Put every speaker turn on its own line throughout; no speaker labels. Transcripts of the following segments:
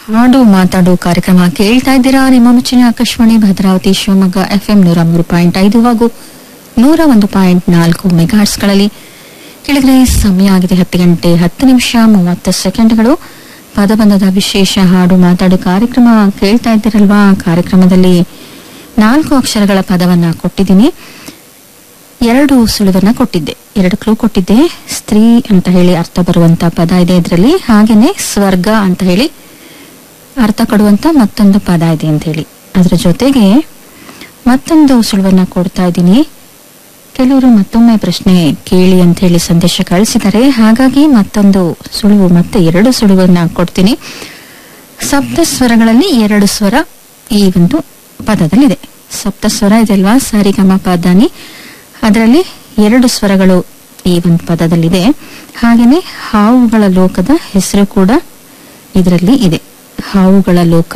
ಹಾಡು ಮಾತಾಡು ಕಾರ್ಯಕ್ರಮ ಕೇಳ್ತಾ ಇದ್ದೀರಾ ನಿಮ್ಮ ಮೆಚ್ಚಿನ ಆಕಾಶವಾಣಿ ಭದ್ರಾವತಿ ಶಿವಮೊಗ್ಗ ಎಫ್ಎಂ ನೂರ ಮೂರು ಪಾಯಿಂಟ್ ಐದು ಹಾಗೂ ನೂರ ಒಂದು ಪಾಯಿಂಟ್ ನಾಲ್ಕು ಮೆಗಾಟ್ಸ್ಗಳಲ್ಲಿ ಕೆಳಗಡೆ ಸಮಯ ಆಗಿದೆ ಹತ್ತು ಗಂಟೆ ಹತ್ತು ನಿಮಿಷ ಮೂವತ್ತು ಸೆಕೆಂಡ್ಗಳು ಪದಬಂಧದ ವಿಶೇಷ ಹಾಡು ಮಾತಾಡು ಕಾರ್ಯಕ್ರಮ ಕೇಳ್ತಾ ಇದ್ದೀರಲ್ವಾ ಕಾರ್ಯಕ್ರಮದಲ್ಲಿ ನಾಲ್ಕು ಅಕ್ಷರಗಳ ಪದವನ್ನ ಕೊಟ್ಟಿದ್ದೀನಿ ಎರಡು ಸುಳುವನ್ನ ಕೊಟ್ಟಿದ್ದೆ ಎರಡು ಕ್ಲೂ ಕೊಟ್ಟಿದ್ದೆ ಸ್ತ್ರೀ ಅಂತ ಹೇಳಿ ಅರ್ಥ ಬರುವಂತ ಪದ ಇದೆ ಇದರಲ್ಲಿ ಹಾಗೇನೆ ಸ್ವರ್ಗ ಅಂತ ಹೇಳಿ ಅರ್ಥ ಕೊಡುವಂತ ಮತ್ತೊಂದು ಪದ ಇದೆ ಅಂತ ಹೇಳಿ ಅದ್ರ ಜೊತೆಗೆ ಮತ್ತೊಂದು ಸುಳುವನ್ನ ಕೊಡ್ತಾ ಇದ್ದೀನಿ ಕೆಲವರು ಮತ್ತೊಮ್ಮೆ ಪ್ರಶ್ನೆ ಕೇಳಿ ಅಂತ ಹೇಳಿ ಸಂದೇಶ ಕಳಿಸಿದ್ದಾರೆ ಹಾಗಾಗಿ ಮತ್ತೊಂದು ಸುಳುವು ಮತ್ತೆ ಎರಡು ಸುಳುವನ್ನ ಕೊಡ್ತೀನಿ ಸಪ್ತ ಸ್ವರಗಳಲ್ಲಿ ಎರಡು ಸ್ವರ ಈ ಒಂದು ಪದದಲ್ಲಿದೆ ಸಪ್ತ ಸ್ವರ ಇದೆಲ್ವಾ ಸರಿಗಮ ಪದಾನಿ ಅದರಲ್ಲಿ ಎರಡು ಸ್ವರಗಳು ಈ ಒಂದು ಪದದಲ್ಲಿದೆ ಹಾಗೇನೆ ಹಾವುಗಳ ಲೋಕದ ಹೆಸರು ಕೂಡ ಇದರಲ್ಲಿ ಇದೆ ಹಾವುಗಳ ಲೋಕ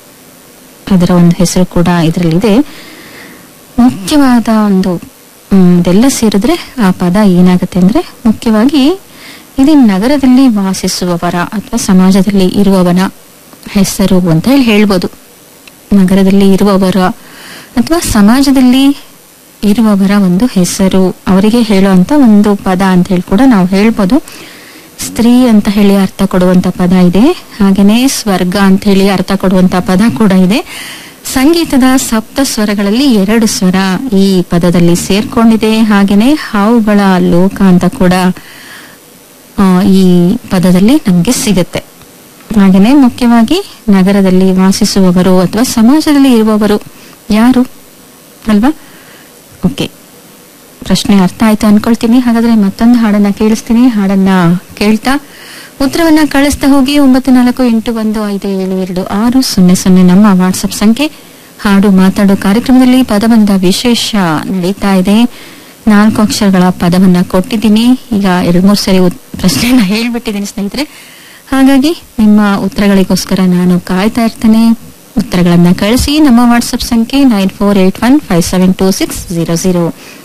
ಅದರ ಒಂದು ಹೆಸರು ಕೂಡ ಇದರಲ್ಲಿದೆ ಮುಖ್ಯವಾದ ಒಂದು ಹ್ಮ್, ಇದೆಲ್ಲ ಸೇರಿದ್ರೆ ಆ ಪದ ಏನಾಗುತ್ತೆ ಅಂದ್ರೆ ಮುಖ್ಯವಾಗಿ ಇದು ನಗರದಲ್ಲಿ ವಾಸಿಸುವವರ ಅಥವಾ ಸಮಾಜದಲ್ಲಿ ಇರುವವನ ಹೆಸರು ಅಂತ ಹೇಳಿ ಹೇಳ್ಬೋದು ನಗರದಲ್ಲಿ ಇರುವವರ ಅಥವಾ ಸಮಾಜದಲ್ಲಿ ಇರುವವರ ಒಂದು ಹೆಸರು ಅವರಿಗೆ ಹೇಳುವಂತ ಒಂದು ಪದ ಅಂತ ಹೇಳಿ ಕೂಡ ನಾವು ಹೇಳ್ಬೋದು ಸ್ತ್ರೀ ಅಂತ ಹೇಳಿ ಅರ್ಥ ಕೊಡುವಂತ ಪದ ಇದೆ ಹಾಗೇನೆ ಸ್ವರ್ಗ ಅಂತ ಹೇಳಿ ಅರ್ಥ ಕೊಡುವಂತ ಪದ ಕೂಡ ಇದೆ ಸಂಗೀತದ ಸಪ್ತ ಸ್ವರಗಳಲ್ಲಿ ಎರಡು ಸ್ವರ ಈ ಪದದಲ್ಲಿ ಸೇರ್ಕೊಂಡಿದೆ ಹಾಗೇನೆ ಹಾವುಗಳ ಲೋಕ ಅಂತ ಕೂಡ ಆ, ಈ ಪದದಲ್ಲಿ ನಮಗೆ ಸಿಗುತ್ತೆ ಹಾಗೇನೆ ಮುಖ್ಯವಾಗಿ ನಗರದಲ್ಲಿ ವಾಸಿಸುವವರು ಅಥವಾ ಸಮಾಜದಲ್ಲಿ ಇರುವವರು ಯಾರು ಅಲ್ವಾ ಓಕೆ ಪ್ರಶ್ನೆ ಅರ್ಥ ಆಯ್ತು ಅನ್ಕೊಳ್ತೀನಿ ಹಾಗಾದ್ರೆ ಮತ್ತೊಂದು ಹಾಡನ್ನ ಕೇಳಿಸ್ತೀನಿ ಹಾಡನ್ನ ಕೇಳ್ತಾ ಉತ್ತರವನ್ನ ಕಳಿಸ್ತಾ ಹೋಗಿ ಒಂಬತ್ತು ನಾಲ್ಕು ಎಂಟು ಒಂದು ಐದು ಏಳು ಎರಡು ಆರು ಸೊನ್ನೆ ಸೊನ್ನೆ ನಮ್ಮ ವಾಟ್ಸಪ್ ಸಂಖ್ಯೆ ಹಾಡು ಮಾತಾಡೋ ಕಾರ್ಯಕ್ರಮದಲ್ಲಿ ಪದಬಂಧ ವಿಶೇಷ ನಡೀತಾ ಇದೆ ನಾಲ್ಕು ಅಕ್ಷರಗಳ ಪದವನ್ನ ಕೊಟ್ಟಿದ್ದೀನಿ ಈಗ ಎರಡು ಮೂರು ಸರಿ ಉತ್- ಪ್ರಶ್ನೆಯನ್ನ ಹೇಳ್ಬಿಟ್ಟಿದ್ದೀನಿ ಸ್ನೇಹಿತರೆ ಹಾಗಾಗಿ ನಿಮ್ಮ ಉತ್ತರಗಳಿಗೋಸ್ಕರ ನಾನು ಕಾಯ್ತಾ ಇರ್ತೇನೆ ಉತ್ತರಗಳನ್ನ ಕಳಿಸಿ ನಮ್ಮ ವಾಟ್ಸಪ್ ಸಂಖ್ಯೆ nine four eight one five seven two six zero zero